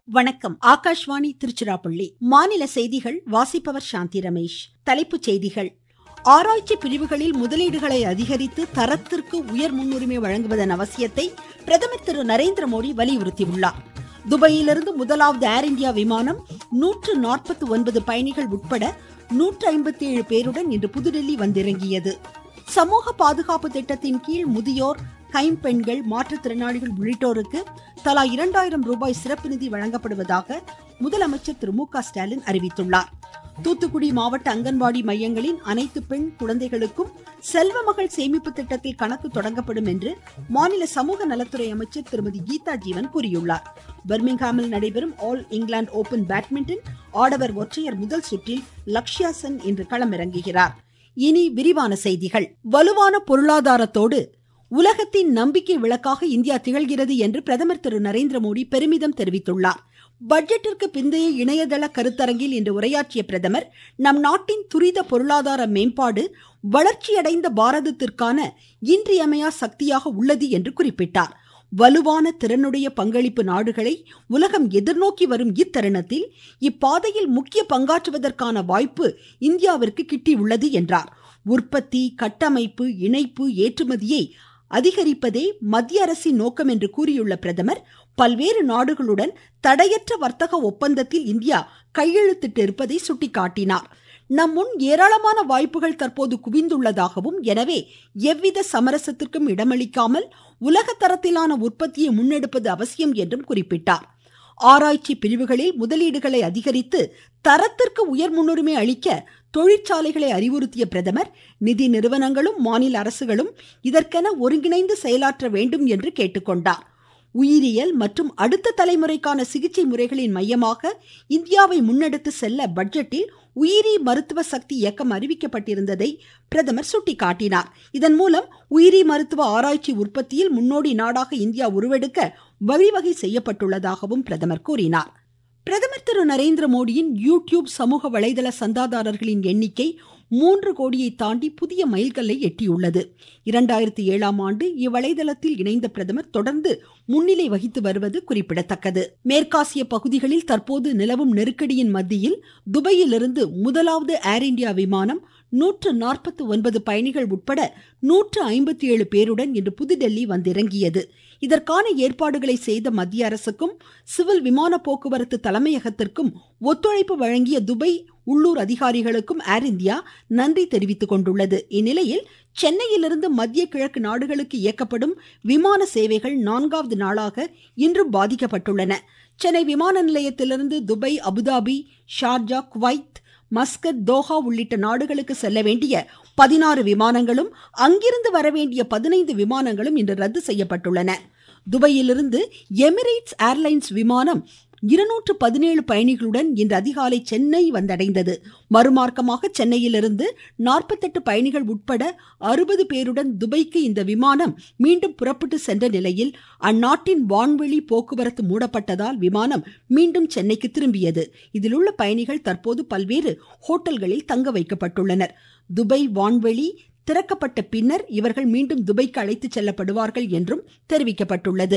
வணக்கம் ஆகாஷ்வாணி திருச்சிராப்பள்ளி மாநில செய்திகள் வாசிப்பவர் சாந்தி ரமேஷ் தலைப்புச் செய்திகள் ஆராய்ச்சி பிரிவுகளில் முதலீடுகளை அதிகரித்து தரத்திற்கு உயர் முன்னுரிமை வழங்குவதன் அவசியத்தை பிரதமர் திரு நரேந்திர மோடி வலியுறுத்தியுள்ளார் துபாயிலிருந்து முதலாவது ஏர் இந்தியா விமானம் நூற்று நாற்பத்தி ஒன்பது பயணிகள் உட்பட நூற்று ஐம்பத்தி ஏழு பேருடன் இன்று புதுடெல்லி வந்திறங்கியது சமூக பாதுகாப்பு திட்டத்தின் கீழ் முதியோர் கைம்பெண்கள் மாற்றுத்திறனாளிகள் உள்ளிட்டோருக்கு தலா இரண்டாயிரம் ரூபாய் சிறப்பு நிதி வழங்கப்படுவதாக முதலமைச்சர் திரு மு க ஸ்டாலின் அறிவித்துள்ளார் தூத்துக்குடி மாவட்ட அங்கன்வாடி மையங்களின் அனைத்து பெண் குழந்தைகளுக்கும் செல்வ மகள் சேமிப்பு திட்டத்தில் கணக்கு தொடங்கப்படும் என்று மாநில சமூக நலத்துறை அமைச்சர் திருமதி கீதா ஜீவன் கூறியுள்ளார் பர்மிங்ஹாமில் நடைபெறும் ஆல் இங்கிலாந்து ஓபன் பேட்மிண்டன் ஆடவர் ஒற்றையர் முதல் சுற்றில் லக்ஷ்யா சென் இன்று களமிறங்குகிறார் இனி விரிவான செய்திகள் வலுவான பொருளாதாரத்தோடு உலகத்தின் நம்பிக்கை விளக்காக இந்தியா திகழ்கிறது என்று பிரதமர் திரு நரேந்திர மோடி பெருமிதம் தெரிவித்துள்ளார் பட்ஜெட்டிற்கு பிந்தைய இணையதள கருத்தரங்கில் இன்று உரையாற்றிய பிரதமர் நம் நாட்டின் துரித பொருளாதார மேம்பாடு வளர்ச்சியடைந்த பாரதத்திற்கான இன்றியமையா சக்தியாக உள்ளது என்று குறிப்பிட்டார் வலுவான திறனுடைய பங்களிப்பு நாடுகளை உலகம் எதிர்நோக்கி வரும் இத்தருணத்தில் இப்பாதையில் முக்கிய பங்காற்றுவதற்கான வாய்ப்பு இந்தியாவிற்கு கிட்டியுள்ளது என்றார் உற்பத்தி கட்டமைப்பு இணைப்பு ஏற்றுமதியை அதிகரிப்பதே மத்திய அரசின் நோக்கம் என்று கூறியுள்ள பிரதமர் பல்வேறு நாடுகளுடன் தடையற்ற வர்த்தக ஒப்பந்தத்தில் இந்தியா கையெழுத்திட்டிருப்பதை சுட்டிக்காட்டினார் நம் முன் ஏராளமான வாய்ப்புகள் தற்போது குவிந்துள்ளதாகவும் எனவே எவ்வித சமரசத்திற்கும் இடமளிக்காமல் உலக தரத்திலான உற்பத்தியை முன்னெடுப்பது அவசியம் என்றும் குறிப்பிட்டார் ஆராய்ச்சி பிரிவுகளில் முதலீடுகளை அதிகரித்து தரத்திற்கு உயர் முன்னுரிமை அளிக்க தொழிற்சாலைகளை அறிவுறுத்திய பிரதமர் நிதி நிறுவனங்களும் மாநில அரசுகளும் இதற்கென ஒருங்கிணைந்து செயலாற்ற வேண்டும் என்று கேட்டுக்கொண்டார் உயிரியல் மற்றும் அடுத்த தலைமுறைக்கான சிகிச்சை முறைகளின் மையமாக இந்தியாவை முன்னெடுத்து செல்ல பட்ஜெட்டில் உயிரி மருத்துவ சக்தி இயக்கம் அறிவிக்கப்பட்டிருந்ததை பிரதமர் சுட்டிக்காட்டினார் இதன் மூலம் உயிரி மருத்துவ ஆராய்ச்சி உற்பத்தியில் முன்னோடி நாடாக இந்தியா உருவெடுக்க வழிவகை செய்யப்பட்டுள்ளதாகவும் பிரதமர் கூறினார் பிரதமர் திரு நரேந்திர மோடியின் யூடியூப் சமூக வலைதள சந்தாதாரர்களின் எண்ணிக்கை மூன்று கோடியை தாண்டி புதிய மைல்கல்லை எட்டியுள்ளது இரண்டாயிரத்தி ஏழாம் ஆண்டு இவ்வலைதளத்தில் இணைந்த பிரதமர் தொடர்ந்து முன்னிலை வகித்து வருவது குறிப்பிடத்தக்கது மேற்காசிய பகுதிகளில் தற்போது நிலவும் நெருக்கடியின் மத்தியில் துபாயிலிருந்து முதலாவது ஏர் இந்தியா விமானம் நூற்று நாற்பத்தி ஒன்பது பயணிகள் உட்பட நூற்று ஐம்பத்தி ஏழு பேருடன் இன்று புதுடெல்லி வந்திறங்கியது இதற்கான ஏற்பாடுகளை செய்த மத்திய அரசுக்கும் சிவில் விமான போக்குவரத்து தலைமையகத்திற்கும் ஒத்துழைப்பு வழங்கிய துபாய் உள்ளூர் அதிகாரிகளுக்கும் ஏர் இந்தியா நன்றி தெரிவித்துக் கொண்டுள்ளது இந்நிலையில் சென்னையிலிருந்து மத்திய கிழக்கு நாடுகளுக்கு இயக்கப்படும் விமான சேவைகள் நான்காவது நாளாக இன்றும் பாதிக்கப்பட்டுள்ளன சென்னை விமான நிலையத்திலிருந்து Dubai Abu Dhabi Sharjah Kuwait Muscat Doha உள்ளிட்ட நாடுகளுக்கு செல்ல வேண்டிய பதினாறு விமானங்களும் அங்கிருந்து வரவேண்டிய பதினைந்து விமானங்களும் இன்று ரத்து செய்யப்பட்டுள்ளன துபாயிலிருந்து எமிரேட்ஸ் ஏர்லைன்ஸ் விமானம் இருநூற்று பதினேழு பயணிகளுடன் இன்று அதிகாலை சென்னை வந்தடைந்தது மறுமார்க்கமாக சென்னையிலிருந்து நாற்பத்தெட்டு பயணிகள் உட்பட அறுபது பேருடன் துபாய்க்கு இந்த விமானம் மீண்டும் புறப்பட்டு சென்ற நிலையில் அந்நாட்டின் வான்வெளி போக்குவரத்து மூடப்பட்டதால் விமானம் மீண்டும் சென்னைக்கு திரும்பியது இதில் உள்ள பயணிகள் தற்போது பல்வேறு ஹோட்டல்களில் தங்க வைக்கப்பட்டுள்ளனர் துபாய் வான்வெளி திறக்கப்பட்ட பின்னர் இவர்கள் மீண்டும் துபாய்க்கு அழைத்து செல்லப்படுவார்கள் என்றும் தெரிவிக்கப்பட்டுள்ளது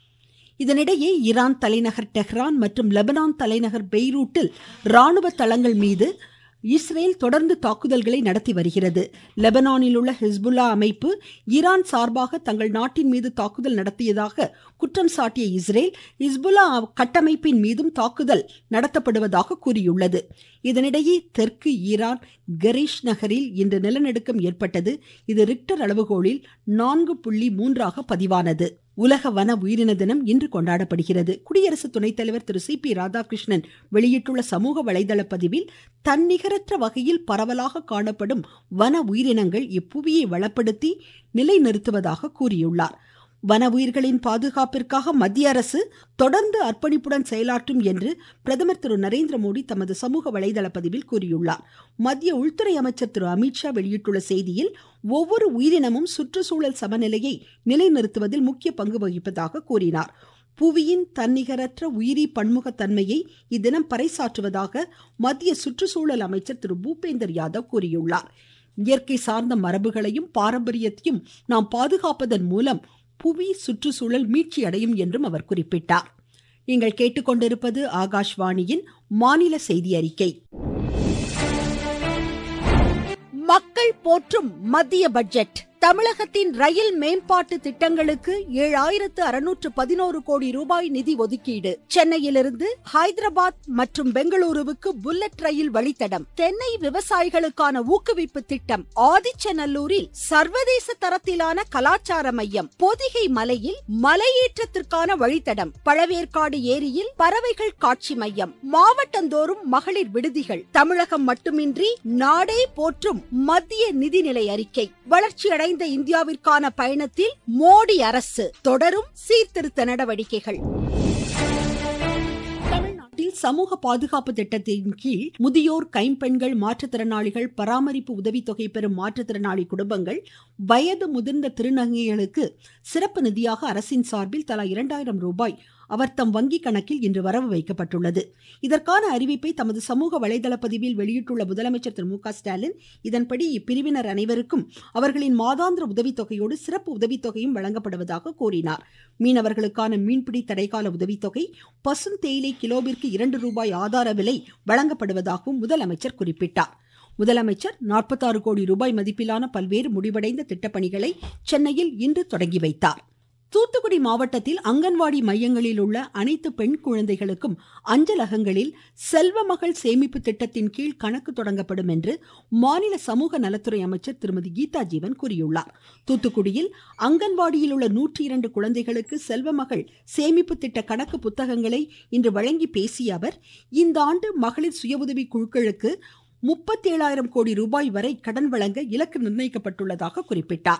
இதனிடையே ஈரான் தலைநகர் டெஹ்ரான் மற்றும் லெபனான் தலைநகர் பெய்ரூட்டில் ராணுவ தளங்கள் மீது இஸ்ரேல் தொடர்ந்து தாக்குதல்களை நடத்தி வருகிறது லெபனானில் உள்ள ஹிஸ்புல்லா அமைப்பு ஈரான் சார்பாக தங்கள் நாட்டின் மீது தாக்குதல் நடத்தியதாக குற்றம் சாட்டிய இஸ்ரேல் ஹிஸ்புல்லா கட்டமைப்பின் மீதும் தாக்குதல் நடத்தப்படுவதாக கூறியுள்ளது இதனிடையே தெற்கு ஈரான் கரீஷ் நகரில் இன்று நிலநடுக்கம் ஏற்பட்டது இது ரிக்டர் அளவுகோலில் நான்கு புள்ளி மூன்றாக பதிவானது உலக வன உயிரின தினம் இன்று கொண்டாடப்படுகிறது குடியரசு துணைத் தலைவர் திரு சி பி ராதாகிருஷ்ணன் வெளியிட்டுள்ள சமூக வலைதள பதிவில் தன்னிகரற்ற வகையில் பரவலாக காணப்படும் வன உயிரினங்கள் இப்புவியை வளப்படுத்தி நிலைநிறுத்துவதாக கூறியுள்ளார் வன உயிர்களின் பாதுகாப்பிற்காக மத்திய அரசு தொடர்ந்து அர்ப்பணிப்புடன் செயலாற்றும் என்று பிரதமர் திரு நரேந்திர மோடி தமது சமூக வலைதள பதிவில் கூறியுள்ளார் மத்திய உள்துறை அமைச்சர் திரு அமித்ஷா வெளியிட்டுள்ள செய்தியில் ஒவ்வொரு உயிரினமும் சுற்றுச்சூழல் சமநிலையை நிலைநிறுத்துவதில் முக்கிய பங்கு வகிப்பதாக கூறினார் புவியின் தன்னிகரற்ற உயிரி பன்முகத்தன்மையை இத்தினம் பறைசாற்றுவதாக மத்திய சுற்றுச்சூழல் அமைச்சர் திரு பூபேந்தர் யாதவ் கூறியுள்ளார் இயற்கை சார்ந்த மரபுகளையும் பாரம்பரியத்தையும் நாம் பாதுகாப்பதன் மூலம் புவி சுற்றுச்சூழல் மீட்சி அடையும் என்றும் அவர் குறிப்பிட்டார் நீங்கள் கேட்டுக்கொண்டிருப்பது ஆகாஷ்வாணியின் மாநில செய்தி அறிக்கை மக்கள் போற்றும் மத்திய பட்ஜெட் தமிழகத்தின் ரயில் மேம்பாட்டு திட்டங்களுக்கு ஏழாயிரத்து அறுநூற்று பதினோரு கோடி ரூபாய் நிதி ஒதுக்கீடு சென்னையிலிருந்து ஹைதராபாத் மற்றும் பெங்களூருவுக்கு புல்லட் ரயில் வழித்தடம் தென்னை விவசாயிகளுக்கான ஊக்குவிப்பு திட்டம் ஆதிச்சநல்லூரில் சர்வதேச தரத்திலான கலாச்சார மையம் பொதிகை மலையில் மலையேற்றத்திற்கான வழித்தடம் பழவேற்காடு ஏரியில் பறவைகள் காட்சி மையம் மாவட்டந்தோறும் மகளிர் விடுதிகள் தமிழகம் மட்டுமின்றி நாடே போற்றும் மத்திய நிதிநிலை அறிக்கை வளர்ச்சியடை அடைந்த இந்தியாவிற்கான பயணத்தில் மோடி அரசு தொடரும் சீர்திருத்த நடவடிக்கைகள் தமிழ்நாட்டில் சமூக பாதுகாப்பு திட்டத்தின் கீழ் முதியோர் கைம்பெண்கள் மாற்றுத்திறனாளிகள் பராமரிப்பு உதவித்தொகை பெறும் மாற்றுத்திறனாளி குடும்பங்கள் வயது முதிர்ந்த திருநங்கைகளுக்கு சிறப்பு நிதியாக அரசின் சார்பில் தலா இரண்டாயிரம் ரூபாய் அவர் தம் வங்கி கணக்கில் இன்று வரவு வைக்கப்பட்டுள்ளது இதற்கான அறிவிப்பை தமது சமூக வலைதள பதிவில் வெளியிட்டுள்ள முதலமைச்சர் திரு மு க ஸ்டாலின் இதன்படி இப்பிரிவினர் அனைவருக்கும் அவர்களின் மாதாந்திர உதவித்தொகையோடு சிறப்பு உதவித்தொகையும் வழங்கப்படுவதாக கூறினார் மீனவர்களுக்கான மீன்பிடி தடைக்கால உதவித்தொகை பசும் தேயிலை கிலோவிற்கு இரண்டு ரூபாய் ஆதார விலை வழங்கப்படுவதாகவும் முதலமைச்சர் குறிப்பிட்டார் முதலமைச்சர் நாற்பத்தாறு கோடி ரூபாய் மதிப்பிலான பல்வேறு முடிவடைந்த திட்டப்பணிகளை சென்னையில் இன்று தொடங்கி வைத்தார் தூத்துக்குடி மாவட்டத்தில் அங்கன்வாடி மையங்களில் உள்ள அனைத்து பெண் குழந்தைகளுக்கும் அஞ்சலகங்களில் செல்வ மகள் சேமிப்பு திட்டத்தின் கீழ் கணக்கு தொடங்கப்படும் என்று மாநில சமூக நலத்துறை அமைச்சர் திருமதி கீதா ஜீவன் கூறியுள்ளார் தூத்துக்குடியில் அங்கன்வாடியில் உள்ள நூற்றி இரண்டு குழந்தைகளுக்கு செல்வ மகள் சேமிப்பு திட்ட கணக்கு புத்தகங்களை இன்று வழங்கி பேசிய அவர் இந்த ஆண்டு மகளிர் சுய உதவி குழுக்களுக்கு முப்பத்தேழாயிரம் கோடி ரூபாய் வரை கடன் வழங்க இலக்கு நிர்ணயிக்கப்பட்டுள்ளதாக குறிப்பிட்டார்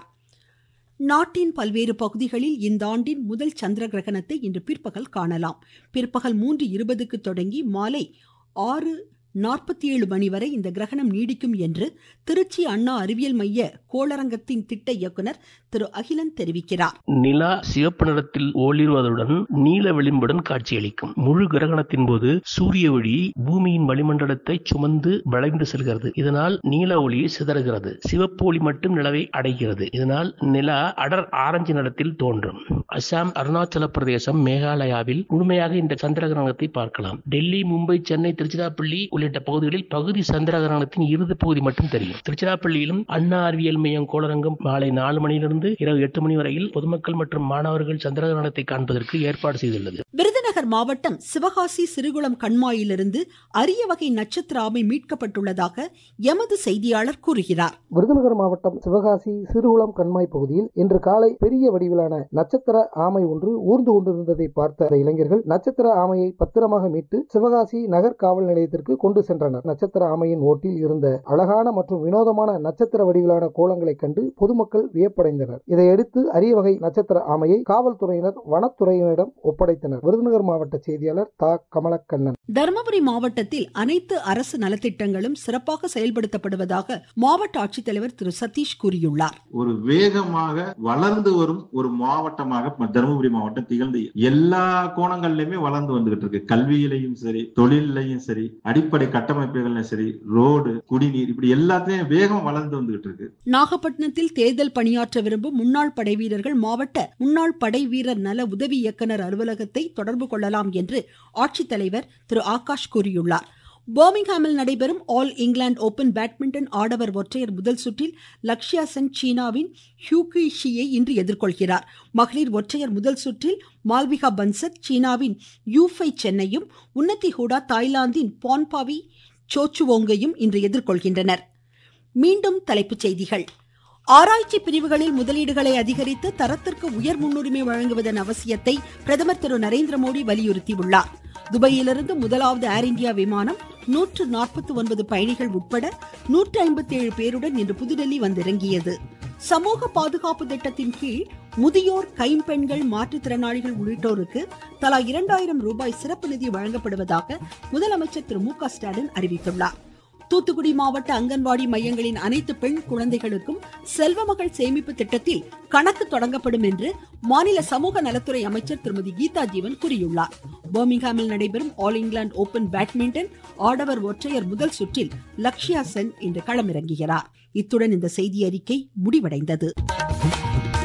நாட்டின் பல்வேறு பகுதிகளில் இந்த ஆண்டின் முதல் சந்திர கிரகணத்தை இன்று பிற்பகல் காணலாம் பிற்பகல் மூன்று இருபதுக்கு தொடங்கி மாலை ஆறு நாற்பத்தி ஏழு மணி வரை இந்த கிரகணம் நீடிக்கும் என்று திருச்சி அண்ணா அறிவியல் மைய கோளரங்கத்தின் திட்ட இயக்குனர் திரு அகிலன் தெரிவிக்கிறார் நிலா சிவப்பு நிறத்தில் ஒளிர்வதுடன் நீல விளிம்புடன் காட்சியளிக்கும் முழு கிரகணத்தின் போது சூரிய ஒளி பூமியின் வளிமண்டலத்தை சுமந்து வளைந்து செல்கிறது இதனால் நீல ஒளி சிதறுகிறது சிவப்பு ஒளி மட்டும் நிலவை அடைகிறது இதனால் நிலா அடர் ஆரஞ்சு நிறத்தில் தோன்றும் அசாம் அருணாச்சல பிரதேசம் மேகாலயாவில் முழுமையாக இந்த சந்திர கிரகணத்தை பார்க்கலாம் டெல்லி மும்பை சென்னை திருச்சிராப்பள்ளி உள்ளிட்ட பகுதிகளில் பகுதி சந்திர கிரகணத்தின் இறுதி பகுதி மட்டும் தெரியும் திருச்சிராப்பள்ளியிலும் அண்ணா அறிவியல் மையம் கோளரங்கம் மாலை நாலு மணியிலிருந்து இரவு எட்டு மணி வரையில் பொதுமக்கள் மற்றும் மாணவர்கள் சந்திர கிரகணத்தை காண்பதற்கு ஏற்பாடு செய்துள்ளது விருதுநகர் மாவட்டம் சிவகாசி சிறுகுளம் கண்மாயிலிருந்து அரிய வகை நட்சத்திர ஆமை மீட்கப்பட்டுள்ளதாக எமது செய்தியாளர் கூறுகிறார் விருதுநகர் மாவட்டம் சிவகாசி சிறுகுளம் கண்மாய் பகுதியில் இன்று காலை பெரிய வடிவிலான நட்சத்திர ஆமை ஒன்று ஊர்ந்து கொண்டிருந்ததை பார்த்த இளைஞர்கள் நட்சத்திர ஆமையை பத்திரமாக மீட்டு சிவகாசி நகர் காவல் நிலையத்திற்கு கொண்டு சென்றனர் நட்சத்திர ஆமையின் ஓட்டில் இருந்த அழகான மற்றும் வினோதமான நட்சத்திர வடிவிலான கோலங்களை கண்டு பொதுமக்கள் வியப்படைந்தனர் இதையடுத்து அரிய வகை நட்சத்திர ஆமையை காவல்துறையினர் வனத்துறையினரிடம் ஒப்படைத்தனர் விருதுநகர் மாவட்ட செய்தியாளர் தா கமலக்கண்ணன் தருமபுரி மாவட்டத்தில் அனைத்து அரசு நலத்திட்டங்களும் சிறப்பாக செயல்படுத்தப்படுவதாக மாவட்ட ஆட்சித்தலைவர் திரு சதீஷ் கூறியுள்ளார் ஒரு வேகமாக வளர்ந்து வரும் ஒரு மாவட்டமாக தருமபுரி மாவட்டம் திகழ்ந்து எல்லா கோணங்கள்லயுமே வளர்ந்து வந்துகிட்டு இருக்கு கல்வியிலையும் சரி தொழிலையும் சரி அடிப்படை கட்டமைப்புகள்லையும் சரி ரோடு குடிநீர் இப்படி எல்லாத்தையும் வேகம் வளர்ந்து வந்துகிட்டு இருக்கு நாகப்பட்டினத்தில் தேர்தல் பணியாற்ற விரும்பும் முன்னாள் படை வீரர்கள் மாவட்ட முன்னாள் படை வீரர் நல உதவி இயக்குனர் அலுவலகத்தை தொடர்பு கொள்ளலாம் என்று ஆட்சித்தலைவர் திரு ஆகாஷ் கூறியுள்ளார் பர்மிங்ஹாமில் நடைபெறும் ஆல் இங்கிலாந்து ஓபன் பேட்மிண்டன் ஆடவர் ஒற்றையர் முதல் சுற்றில் லக்ஷ்யா சென் சீனாவின் ஹியூகி ஷியை இன்று எதிர்கொள்கிறார் மகளிர் ஒற்றையர் முதல் சுற்றில் மால்விகா பன்சத் சீனாவின் யூஃபை சென்னையும் உன்னதி ஹூடா தாய்லாந்தின் பான்பாவி சோச்சுவோங்கையும் இன்று எதிர்கொள்கின்றனர் மீண்டும் தலைப்புச் செய்திகள் ஆராய்ச்சி பிரிவுகளில் முதலீடுகளை அதிகரித்து தரத்திற்கு உயர் முன்னுரிமை வழங்குவதன் அவசியத்தை பிரதமர் திரு நரேந்திர மோடி வலியுறுத்தியுள்ளார் துபாயிலிருந்து முதலாவது ஏர் இந்தியா விமானம் நூற்று நாற்பத்தி ஒன்பது பயணிகள் உட்பட நூற்று ஐம்பத்தி ஏழு பேருடன் இன்று புதுடெல்லி வந்திறங்கியது சமூக பாதுகாப்பு திட்டத்தின் கீழ் முதியோர் கைம்பெண்கள் மாற்றுத்திறனாளிகள் உள்ளிட்டோருக்கு தலா இரண்டாயிரம் ரூபாய் சிறப்பு நிதி வழங்கப்படுவதாக முதலமைச்சர் திரு மு க ஸ்டாலின் அறிவித்துள்ளார் தூத்துக்குடி மாவட்ட அங்கன்வாடி மையங்களின் அனைத்து பெண் குழந்தைகளுக்கும் செல்வ மகள் சேமிப்பு திட்டத்தில் கணக்கு தொடங்கப்படும் என்று மாநில சமூக நலத்துறை அமைச்சர் திருமதி கீதா ஜீவன் கூறியுள்ளார் பர்மிங்ஹாமில் நடைபெறும் ஆல் இங்கிலாந்து ஓபன் பேட்மிண்டன் ஆடவர் ஒற்றையர் முதல் சுற்றில் லக்ஷ்யா சென் இன்று களமிறங்குகிறார் இத்துடன் இந்த செய்தி அறிக்கை முடிவடைந்தது